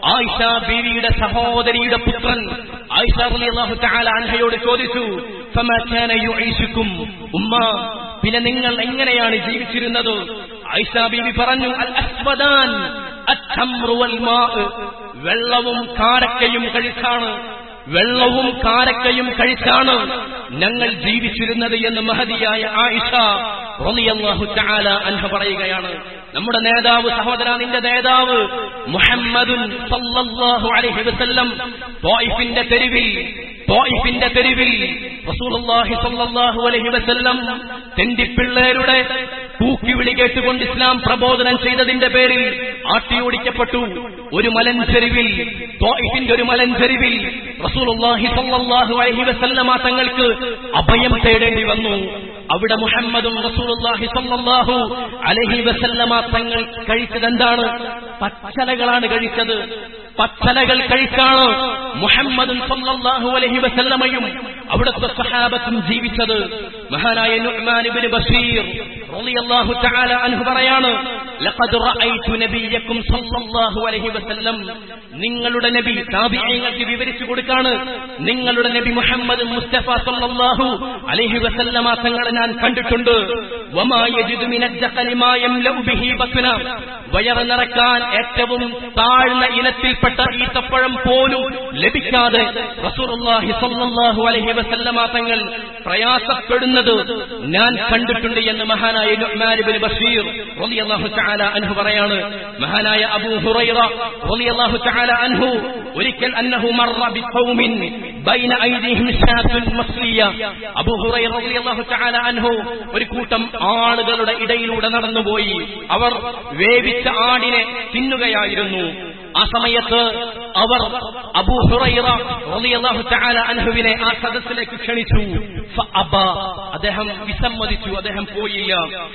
[SPEAKER 1] ആയിഷ ബീവിയുടെ സഹോദരിയുടെ പുത്രൻ ആയിഷ റളിയല്ലാഹു തആല അൻഹയോട് ചോദിച്ചു ഫമാ കാന യുഈശുക്കും ഉമ്മ പിന്നെ നിങ്ങൾ എങ്ങനെയാണ് ജീവിച്ചിരുന്നത് ആയിഷ ബീവി പറഞ്ഞു അൽ അസ്വദാൻ അത്തംറു വൽ മാഅ് വെള്ളവും കാരക്കയും കഴിച്ചാണ് വെള്ളവും കാരക്കയും കഴിച്ചാണ് ഞങ്ങൾ ജീവിച്ചിരുന്നത് എന്ന് മഹതിയായ ആയിഷ റളിയല്ലാഹു തആല അൻഹ പറയുകയാണ് നമ്മുടെ നേതാവ് സഹോദര നിന്റെ നേതാവ് മുഹമ്മദുൻ സല്ലല്ലാഹു അലൈഹി വസല്ലം ത്വായിഫിന്റെ തെരുവിൽ ത്വായിഫിന്റെ തെരുവിൽ റസൂലുള്ളാഹി സല്ലല്ലാഹു അലൈഹി വസല്ലം തെണ്ടിപ്പിള്ളേരുടെ കൂക്കിവിളി കേട്ടുകൊണ്ട് ഇസ്ലാം പ്രബോധനം ചെയ്തതിന്റെ പേരിൽ ആട്ടിയോടിക്കപ്പെട്ടു ഒരു മലഞ്ചെരുവിൽ ത്വായിഫിന്റെ ഒരു മലഞ്ചെരുവിൽ റസൂലുള്ളാഹി സല്ലല്ലാഹു അലൈഹി വസല്ലമ തങ്ങൾക്ക് അഭയം തേടേണ്ടി വന്നു അവിടെ മുഹമ്മദും റസൂലുള്ളാഹി സല്ലല്ലാഹു അലൈഹി വസല്ലമ തങ്ങൾ കഴിച്ചത് എന്താണ് പച്ചലകളാണ് കഴിച്ചത് പച്ചലകൾ കഴിച്ചാണ് മുഹമ്മദും സല്ലല്ലാഹു അലൈഹി വസല്ലമയും അവിടുത്തെ സഹാബത്തും ജീവിച്ചത് മഹാനായ നുഅ്മാൻ ഇബ്നു ബഷീർ റളിയല്ലാഹു തആല അൻഹു പറയാണ് ലഖദ് റഅയ്തു നബിയക്കും സല്ലല്ലാഹു അലൈഹി വസല്ലം നിങ്ങളുടെ നബി താബിഈങ്ങൾക്ക് വിവരിച്ചു കൊടുക്കാണ് നിങ്ങളുടെ നബി മുഹമ്മദ് മുസ്തഫ സല്ലല്ലാഹു അലൈഹി വസല്ലമ തങ്ങളെ ഞാൻ കണ്ടിട്ടുണ്ട് വമാ യജിദു മിനദ്ദഖലി മാ യംലഉ ബിഹി ബത്ന വയറ് നിറക്കാൻ ഏറ്റവും താഴ്ന്ന ഇനത്തിൽപ്പെട്ട ഈത്തപ്പഴം പോലും ലഭിക്കാതെ റസൂലുള്ളാഹി സ്വല്ലല്ലാഹു അലൈഹി വസല്ലമ തങ്ങൾ പ്രയാസപ്പെടുന്നത് ഞാൻ കണ്ടിട്ടുണ്ട് എന്ന് മഹാനായ നുഅ്മാൻ ഇബ്നു ബഷീർ റളിയല്ലാഹു തആല അൻഹു പറയാണ് മഹാനായ അബൂ ഹുറൈറ റളിയല്ലാഹു തആല അൻഹു ഒരിക്കൽ അന്നഹു മർറ ബിഖൗമിൻ ബൈന ഐദിഹിം ഷാത്തുൻ മസ്ലിയ അബൂ ഹുറൈറ റളിയല്ലാഹു തആല അൻഹു ഒരു കൂട്ടം ആളുകളുടെ ഇടയിലൂടെ നടന്നുപോയി അവർ വേവിച്ച ആടിനെ തിന്നുകയായിരുന്നു ആ സമയത്ത് അവർ അബൂ ഹുറൈറ റളിയല്ലാഹു തആല അൻഹുവിനെ ആ സദസ്സിലേക്ക് ക്ഷണിച്ചു ഫഅബ അദ്ദേഹം വിസമ്മതിച്ചു അദ്ദേഹം പോയില്ല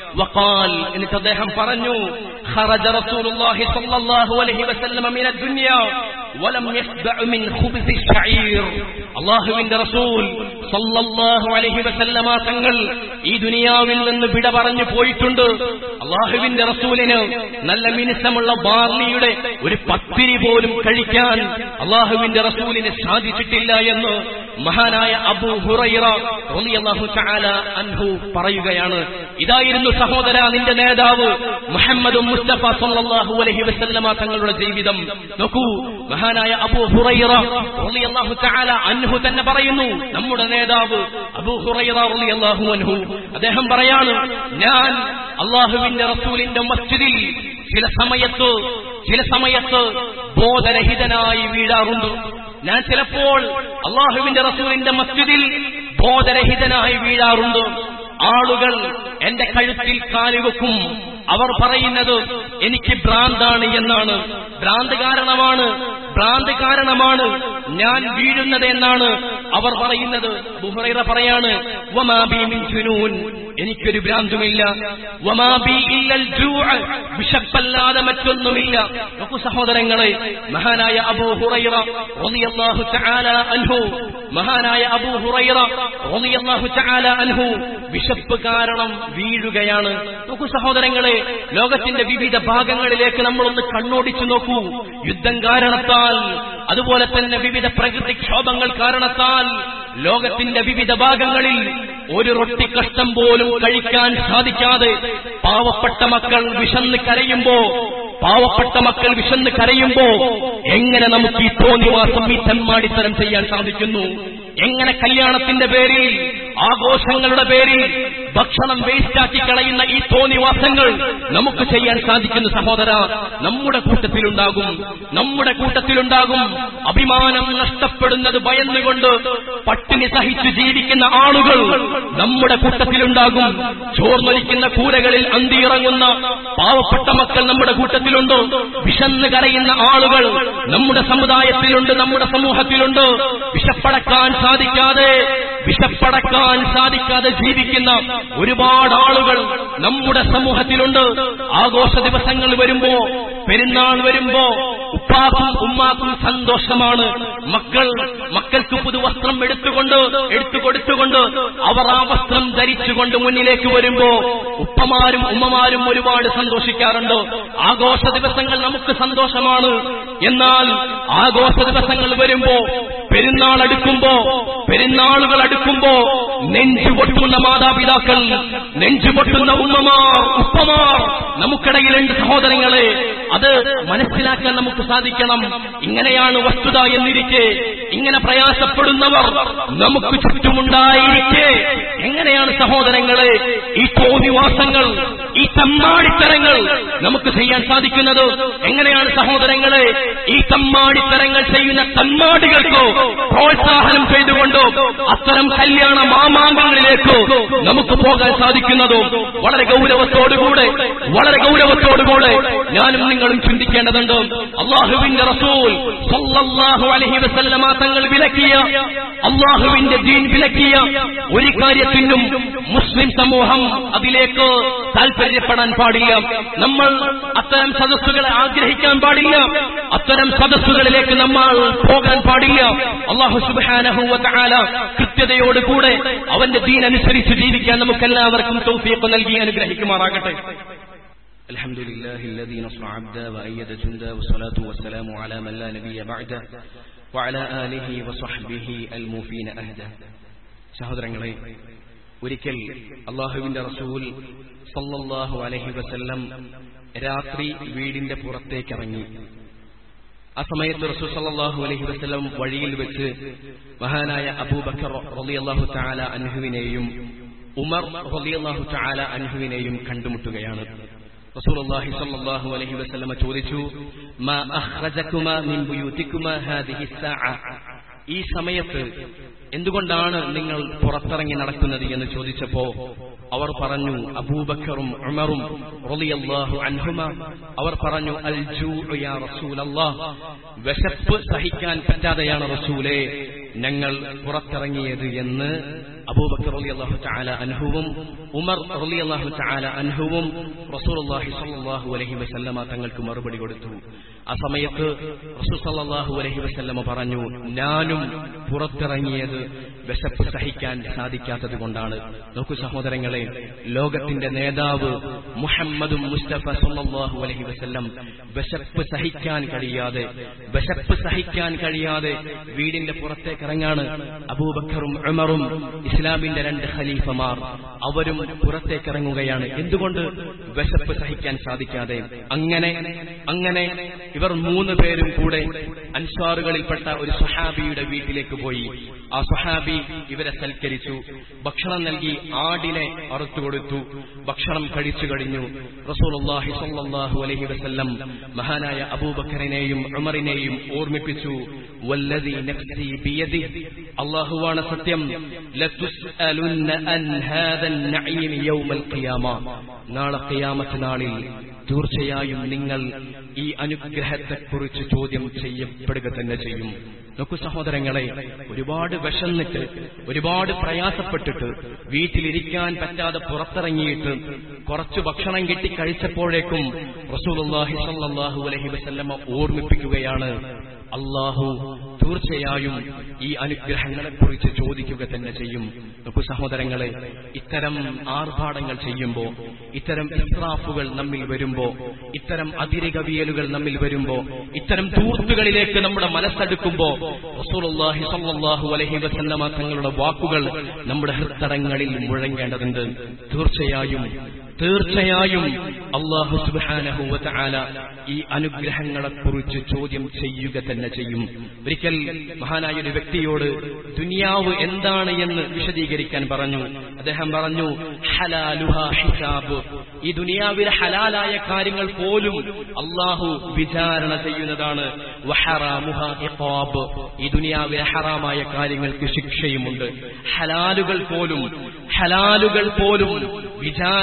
[SPEAKER 1] വഖാൽ എന്നിട്ട് അദ്ദേഹം പറഞ്ഞു ഖറജ റസൂലുള്ളാഹി സ്വല്ലല്ലാഹു അലൈഹി വസല്ലം മിന ദുനിയ വലം യസ്ബഅ മിൻ ഖുബ്സി ഷഈർ അല്ലാഹുവിന്റെ റസൂൽ സ്വല്ലല്ലാഹു അലൈഹി വസല്ലമ തങ്ങൾ ഈ ദുനിയാവിൽ നിന്ന് വിട പറഞ്ഞു പോയിട്ടുണ്ട് അള്ളാഹുവിന്റെ റസൂലിന് നല്ല മിനുസമുള്ള ബാർലിയുടെ ഒരു പത്തിരി പോലും കഴിക്കാൻ അള്ളാഹുവിന്റെ റസൂലിന് സാധിച്ചിട്ടില്ല എന്ന് മഹാനായ അബൂ ഹുറൈറ റളിയല്ലാഹു തആല അൻഹു പറയുകയാണ് ഇതായിരുന്നു സഹോദര നിന്റെ നേതാവ് മുഹമ്മദ് മുസ്തഫ സല്ലല്ലാഹു അലൈഹി വസല്ലമ തങ്ങളുടെ ജീവിതം നോക്കൂ മഹാനായ അബൂ ഹുറൈറ റളിയല്ലാഹു തആല അൻഹു തന്നെ പറയുന്നു നമ്മുടെ നേതാവ് അബൂ ഹുറൈറ റളിയല്ലാഹു അൻഹു അദ്ദേഹം പറയാണ് ഞാൻ അള്ളാഹുവിന്റെ റസൂലിന്റെ മസ്ജിദിൽ ചില സമയത്ത് ചില സമയത്ത് ബോധരഹിതനായി വീഴാറുണ്ട് ഞാൻ ചിലപ്പോൾ അള്ളാഹുവിന്റെ റസൂലിന്റെ മസ്ജിദിൽ ബോധരഹിതനായി വീഴാറുണ്ട് ആളുകൾ എന്റെ കഴുത്തിൽ കാലുവെക്കും അവർ പറയുന്നത് എനിക്ക് ഭ്രാന്താണ് എന്നാണ് ഭ്രാന്ത് കാരണമാണ് ഭ്രാന്ത് കാരണമാണ് ഞാൻ വീഴുന്നത് എന്നാണ് അവർ പറയുന്നത് ബുഹറൈറ പറയാണ് വമാബി മിൻ ജുനൂൻ എനിക്കൊരു ഭ്രാന്തുമില്ല വമാബി ഇല്ലൽ ജൂഅ് വിശപ്പല്ലാതെ മറ്റൊന്നുമില്ല നോക്കൂ സഹോദരങ്ങളെ മഹാനായ അബൂ ഹുറൈറ റളിയല്ലാഹു തആല അൻഹു മഹാനായ അബൂ ഹുറൈറ റളിയല്ലാഹു തആല അൻഹു വിശപ്പ് കാരണം വീഴുകയാണ് നോക്കൂ സഹോദരങ്ങളെ ലോകത്തിന്റെ വിവിധ ഭാഗങ്ങളിലേക്ക് നമ്മളൊന്ന് കണ്ണോടിച്ചു നോക്കൂ യുദ്ധം കാരണത്താൽ അതുപോലെ തന്നെ വിവിധ പ്രകൃതിക്ഷോഭങ്ങൾ കാരണത്താൽ ലോകത്തിന്റെ വിവിധ ഭാഗങ്ങളിൽ ഒരു റൊട്ടി കഷ്ടം പോലും കഴിക്കാൻ സാധിക്കാതെ പാവപ്പെട്ട മക്കൾ വിശന്ന് കരയുമ്പോ പാവപ്പെട്ട മക്കൾ വിശന്ന് കരയുമ്പോ എങ്ങനെ നമുക്ക് ഈ തോന്നിവാസം ഈ തെമ്മാടിത്തരം ചെയ്യാൻ സാധിക്കുന്നു എങ്ങനെ കല്യാണത്തിന്റെ പേരിൽ ആഘോഷങ്ങളുടെ പേരിൽ ഭക്ഷണം വേസ്റ്റാക്കി കളയുന്ന ഈ തോന്നിവാസങ്ങൾ നമുക്ക് ചെയ്യാൻ സാധിക്കുന്ന സഹോദര നമ്മുടെ കൂട്ടത്തിലുണ്ടാകും നമ്മുടെ കൂട്ടത്തിലുണ്ടാകും അഭിമാനം നഷ്ടപ്പെടുന്നത് ഭയന്നുകൊണ്ട് പട്ടിണി സഹിച്ചു ജീവിക്കുന്ന ആളുകൾ നമ്മുടെ കൂട്ടത്തിലുണ്ടാകും ചോർന്നൊലിക്കുന്ന കൂരകളിൽ അന്തിയിറങ്ങുന്ന പാവപ്പെട്ട മക്കൾ നമ്മുടെ കൂട്ടത്തിലുണ്ട് വിശന്ന് കരയുന്ന ആളുകൾ നമ്മുടെ സമുദായത്തിലുണ്ട് നമ്മുടെ സമൂഹത്തിലുണ്ട് വിശപ്പടക്കാൻ സാധിക്കാതെ വിശപ്പടക്കാൻ സാധിക്കാതെ ജീവിക്കുന്ന ഒരുപാട് ആളുകൾ നമ്മുടെ സമൂഹത്തിലുണ്ട് ആഘോഷ ദിവസങ്ങൾ വരുമ്പോ പെരുന്നാൾ വരുമ്പോ ഉപ്പാക്കും ഉമ്മാക്കും സന്തോഷമാണ് മക്കൾ മക്കൾക്ക് പുതുവസ്ത്രം എടുത്തുകൊണ്ട് എടുത്തു കൊടുത്തുകൊണ്ട് അവർ ആ വസ്ത്രം ധരിച്ചുകൊണ്ട് മുന്നിലേക്ക് വരുമ്പോ ഉപ്പമാരും ഉമ്മമാരും ഒരുപാട് സന്തോഷിക്കാറുണ്ട് ആഘോഷ ദിവസങ്ങൾ നമുക്ക് സന്തോഷമാണ് എന്നാൽ ആഘോഷ ദിവസങ്ങൾ വരുമ്പോ പെരുന്നാൾ അടുക്കുമ്പോ പെരുന്നാളുകൾ അടുക്കുമ്പോ നെഞ്ചു പൊട്ടുന്ന മാതാപിതാക്കൾ നെഞ്ചു പൊട്ടുന്ന ഉമ്മമാർ ഉപ്പമാർ നമുക്കിടയിലുണ്ട് സഹോദരങ്ങളെ അത് മനസ്സിലാക്കാൻ നമുക്ക് സാധിക്കണം ഇങ്ങനെയാണ് വസ്തുത എന്നിരിക്കെ ഇങ്ങനെ പ്രയാസപ്പെടുന്നവർ നമുക്ക് ചുറ്റുമുണ്ടായിരിക്കെ എങ്ങനെയാണ് സഹോദരങ്ങളെ ഈ തോന്നിവാസങ്ങൾ ഈ തമ്മാടിത്തരങ്ങൾ നമുക്ക് ചെയ്യാൻ സാധിക്കുന്നത് എങ്ങനെയാണ് സഹോദരങ്ങളെ ഈ തമ്മാടിത്തരങ്ങൾ ചെയ്യുന്ന തമ്മാടികൾക്കോ പ്രോത്സാഹനം ചെയ്തുകൊണ്ടോ അത്തരം കല്യാണ മാമാങ്കങ്ങളിലേക്കോ നമുക്ക് പോകാൻ സാധിക്കുന്നതോ വളരെ ഗൗരവത്തോടുകൂടെ വളരെ ഗൗരവത്തോടുകൂടെ ഞാനും നിങ്ങളും ചിന്തിക്കേണ്ടതുണ്ട് അള്ളാഹുവിന്റെ റസൂൽ സല്ലല്ലാഹു അലൈഹി വസല്ലമ തങ്ങൾ വിലക്കിയ അള്ളാഹുവിന്റെ ദീൻ വിലക്കിയ ഒരു കാര്യത്തിനും മുസ്ലിം സമൂഹം അതിലേക്ക് താല്പര്യപ്പെടാൻ പാടില്ല നമ്മൾ അത്തരം സദസ്സുകളെ ആഗ്രഹിക്കാൻ പാടില്ല അത്തരം സദസ്സുകളിലേക്ക് നമ്മൾ പോകാൻ പാടില്ല അള്ളാഹു സുബാനഹുവ കൃത്യതയോടുകൂടെ അവന്റെ ദീൻ അനുസരിച്ച് ജീവിക്കാൻ നമുക്കെല്ലാവർക്കും തൗഫീഖ് നൽകി അനുഗ്രഹിക്കുമാറാകട്ടെ
[SPEAKER 2] الحمد لله الذي نصر عبدا وأيد جندا والصلاة والسلام على من لا نبي بعده وعلى آله وصحبه الموفين أهدا സഹോദരങ്ങളെ ഒരിക്കൽ അള്ളാഹുവിന്റെ റസൂൽ സല്ലല്ലാഹു അലൈഹി വസല്ലം രാത്രി വീടിന്റെ പുറത്തേക്കിറങ്ങി ആ സമയത്ത് റസൂൽ സല്ലല്ലാഹു അലൈഹി വസല്ലം വഴിയിൽ വെച്ച് മഹാനായ അബൂബക്കർ റളിയല്ലാഹു തആല അൻഹുവിനെയും ഉമർ റളിയല്ലാഹു തആല അൻഹുവിനെയും കണ്ടുമുട്ടുകയാണ് റസൂലുള്ളാഹി സ്വല്ലല്ലാഹു അലൈഹി വസല്ലമ ചോദിച്ചു മാ അഖ്റജകുമാ മിൻ ബുയൂതികുമാ ഹാദിഹി സ്സാഅ ഈ സമയത്ത് എന്തുകൊണ്ടാണ് നിങ്ങൾ പുറത്തിറങ്ങി നടക്കുന്നത് എന്ന് ചോദിച്ചപ്പോ അവർ പറഞ്ഞു അബൂബക്കറും ഉമറും റളിയല്ലാഹു അൻഹുമ അവർ പറഞ്ഞു അൽ ജൂഉ യാ റസൂലല്ലാഹ് വിശപ്പ് സഹിക്കാൻ പറ്റാതെയാണ് റസൂലേ ഞങ്ങൾ പുറത്തിറങ്ങിയത് എന്ന് അബൂബക്കർ റളിയല്ലാഹു തആല അൻഹുവും ഉമർ റളിയല്ലാഹു തആല അൻഹുവും റസൂലുള്ളാഹി സ്വല്ലല്ലാഹു അലൈഹി വസല്ലമ തങ്ങൾക്ക് മറുപടി കൊടുത്തു ആ സമയത്ത് റസൂൽ സല്ലല്ലാഹു അലൈഹി വസല്ലമ പറഞ്ഞു ഞാനും പുറത്തിറങ്ങിയത് വിശപ്പ് സഹിക്കാൻ സാധിക്കാത്തത് കൊണ്ടാണ് നോക്കൂ സഹോദരങ്ങളെ ലോകത്തിന്റെ നേതാവ് മുഹമ്മദും മുസ്തഫ സല്ലല്ലാഹു അലൈഹി വസല്ലം വിശപ്പ് സഹിക്കാൻ കഴിയാതെ വിശപ്പ് സഹിക്കാൻ കഴിയാതെ വീടിന്റെ പുറത്തേക്ക് ഇറങ്ങാണ് അബൂബക്കറും ഉമറും ഇസ്ലാമിന്റെ രണ്ട് ഖലീഫമാർ അവരും പുറത്തേക്ക് ഇറങ്ങുകയാണ് എന്തുകൊണ്ട് വിശപ്പ് സഹിക്കാൻ സാധിക്കാതെ അങ്ങനെ അങ്ങനെ ഇവർ മൂന്ന് പേരും കൂടെ അൻസ്വാറുകളിൽപ്പെട്ട ഒരു സുഹാബിയുടെ വീട്ടിലേക്ക് പോയി ആ സുഹാബി ഇവരെ സൽക്കരിച്ചു ഭക്ഷണം നൽകി ആടിനെ അറുത്തു കൊടുത്തു ഭക്ഷണം കഴിച്ചു കഴിഞ്ഞു റസൂലുള്ളാഹി സ്വല്ലല്ലാഹു അലൈഹി വസല്ലം മഹാനായ അബൂബക്കറിനെയും ഉമറിനെയും ഓർമ്മിപ്പിച്ചു വല്ലദി നഫ്സി ബിയദി അല്ലാഹുവാണ് സത്യം ലതുസ്അലുന്ന അൻ ഹാദൻ നഈം യൗമൽ ഖിയാമ നാളെ ഖിയാമത്ത് നാളിൽ തീർച്ചയായും നിങ്ങൾ ഈ അനുഗ്രഹത്തെക്കുറിച്ച് ചോദ്യം ചെയ്യപ്പെടുക തന്നെ ചെയ്യും നോക്കൂ സഹോദരങ്ങളെ ഒരുപാട് വിഷന്നിട്ട് ഒരുപാട് പ്രയാസപ്പെട്ടിട്ട് വീട്ടിലിരിക്കാൻ പറ്റാതെ പുറത്തിറങ്ങിയിട്ട് കുറച്ച് ഭക്ഷണം കിട്ടി കഴിച്ചപ്പോഴേക്കും റസൂലുള്ളാഹി സ്വല്ലല്ലാഹു അലൈഹി വസല്ലമ ഓർമ്മിപ്പിക്കുകയാണ് അള്ളാഹു തീർച്ചയായും ഈ അനുഗ്രഹങ്ങളെക്കുറിച്ച് ചോദിക്കുക തന്നെ ചെയ്യും നോക്കൂ സഹോദരങ്ങളെ ഇത്തരം ആർഭാടങ്ങൾ ചെയ്യുമ്പോ ഇത്തരം ഇസ്രാഫുകൾ നമ്മിൽ വരുമ്പോ ഇത്തരം അതിരികവിയലുകൾ നമ്മിൽ വരുമ്പോ ഇത്തരം തൂർത്തുകളിലേക്ക് നമ്മുടെ മനസ്സെടുക്കുമ്പോ റസൂലുള്ളാഹി സ്വല്ലല്ലാഹു അലൈഹി വസല്ലമ തങ്ങളുടെ വാക്കുകൾ നമ്മുടെ ഹൃത്തടങ്ങളിൽ മുഴങ്ങേണ്ടതുണ്ട് തീർച്ചയായും തീർച്ചയായും അള്ളാഹു സുബ്ഹാനഹു വതആല ഈ അനുഗ്രഹങ്ങളെക്കുറിച്ച് ചോദ്യം ചെയ്യുക തന്നെ ചെയ്യും ഒരിക്കൽ മഹാനായ ഒരു വ്യക്തിയോട് ദുനിയാവ് എന്താണ് എന്ന് വിശദീകരിക്കാൻ പറഞ്ഞു അദ്ദേഹം പറഞ്ഞു ഹലാലുഹ ഹിസാബ് ഈ ദുനിയാവിലെ ഹലാലായ കാര്യങ്ങൾ പോലും അള്ളാഹു വിചാരണ ചെയ്യുന്നതാണ് വഹറാമുഹ ഇഖാബ് ഈ ദുനിയാവിലെ ഹറാമായ കാര്യങ്ങൾക്ക് ശിക്ഷയുമുണ്ട് ഹലാലുകൾ പോലും ഹലാലുകൾ പോലും വിചാരണ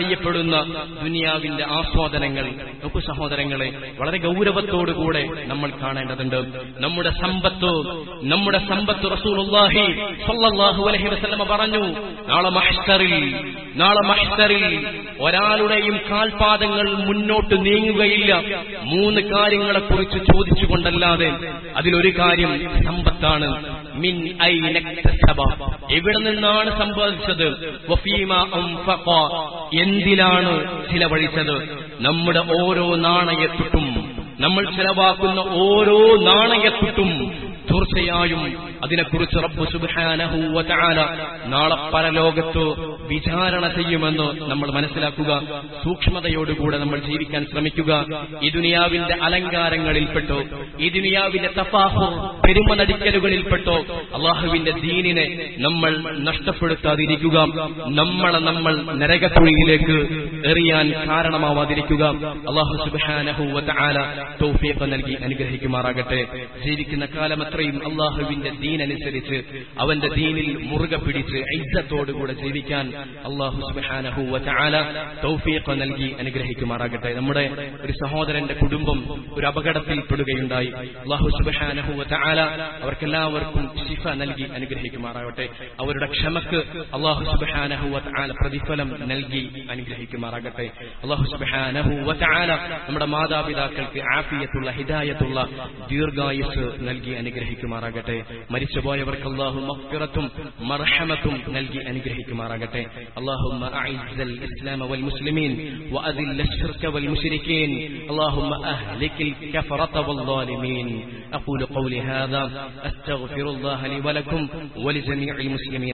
[SPEAKER 1] ചെയ്യപ്പെടുന്ന ദുനിയാവിന്റെ ആസ്വാദനങ്ങൾ നോക്കു സഹോദരങ്ങളെ വളരെ ഗൗരവത്തോടുകൂടെ നമ്മൾ കാണേണ്ടതുണ്ട് നമ്മുടെ സമ്പത്ത് നമ്മുടെ സമ്പത്ത് റസൂലുള്ളാഹി സ്വല്ലല്ലാഹു അലൈഹി വസല്ലമ പറഞ്ഞു നാളെ മഹ്ശറിൽ നാളെ മഹ്ശറിൽ ഒരാളുടെയും കാൽപാദങ്ങൾ മുന്നോട്ട് നീങ്ങുകയില്ല മൂന്ന് കാര്യങ്ങളെ കുറിച്ച് ചോദിച്ചുകൊണ്ടല്ലാതെ അതിലൊരു കാര്യം സമ്പത്താണ് മിൻ ഐനക്തസബ എവിടെ നിന്നാണ് സംഭവിച്ചത് വഫീമ അൻഫഖ എന്തിലാണ് ചിലവഴിച്ചത് നമ്മുടെ ഓരോ നാണയത്തുട്ടും നമ്മൾ ചെലവാക്കുന്ന ഓരോ നാണയത്തുട്ടും തീർച്ചയായും അതിനെക്കുറിച്ച് റബ്ബ് സുബ്ഹാനഹു വതആല നാളെ പരലോകത്ത് വിചാരണ ചെയ്യുമെന്ന് നമ്മൾ മനസ്സിലാക്കുക സൂക്ഷ്മതയോടുകൂടെ നമ്മൾ ജീവിക്കാൻ ശ്രമിക്കുക ഈ ദുനിയാവിന്റെ അലങ്കാരങ്ങളിൽപ്പെട്ടോ ഈ ദുനിയാവിന്റെ തഫാഹുർ പെരുമ നടിക്കലുകളിൽപ്പെട്ടോ അള്ളാഹുവിന്റെ ദീനിനെ നമ്മൾ നഷ്ടപ്പെടുത്താതിരിക്കുക നമ്മളെ നമ്മൾ നരകക്കുഴിയിലേക്ക് എറിയാൻ കാരണമാവാതിരിക്കുക അള്ളാഹു സുബ്ഹാനഹു വതആല തൗഫീഖ് നൽകി അനുഗ്രഹിക്കുമാറാകട്ടെ ജീവിക്കുന്ന കാലം അത്രയും അള്ളാഹുവിന്റെ ദീനനുസരിച്ച് അവന്റെ ദീനിൽ മുറുകെ പിടിച്ച് ഐസത്തോടുകൂടെ ജീവിക്കാൻ അള്ളാഹു സുബ്ഹാനഹു വതആല തൗഫീഖ് നൽകി അനുഗ്രഹിക്കുമാറാകട്ടെ നമ്മുടെ ഒരു സഹോദരന്റെ കുടുംബം ഒരു അപകടത്തിൽ പെടുകയുണ്ടായി അള്ളാഹു സുബ്ഹാനഹു വതആല അവർക്കെല്ലാവർക്കും ശിഫ നൽകി അനുഗ്രഹിക്കുമാറാകട്ടെ അവരുടെ ക്ഷമക്ക് അള്ളാഹു സുബ്ഹാനഹു വതആല പ്രതിഫലം നൽകി അനുഗ്രഹിക്കുമാറാകട്ടെ അള്ളാഹു സുബ്ഹാനഹു വതആല നമ്മുടെ മാതാപിതാക്കൾക്ക് ആഫിയത്തുള്ള ഹിദായത്തുള്ള ദീർഘായുസ് നൽകി അനുഗ്രഹിക്കുമാറാകട്ടെ മരിച്ചുപോയവർക്ക് അള്ളാഹു മഫ്ഫിറത്തും മർഹമത്തും നൽകി അനുഗ്രഹിക്കുമാറാകട്ടെ اللهم أعز الإسلام والمسلمين وأذل الشرك والمشركين اللهم أهلك الكفرة والظالمين أقول قولي هذا أستغفر الله لي ولكم ولجميع المسلمين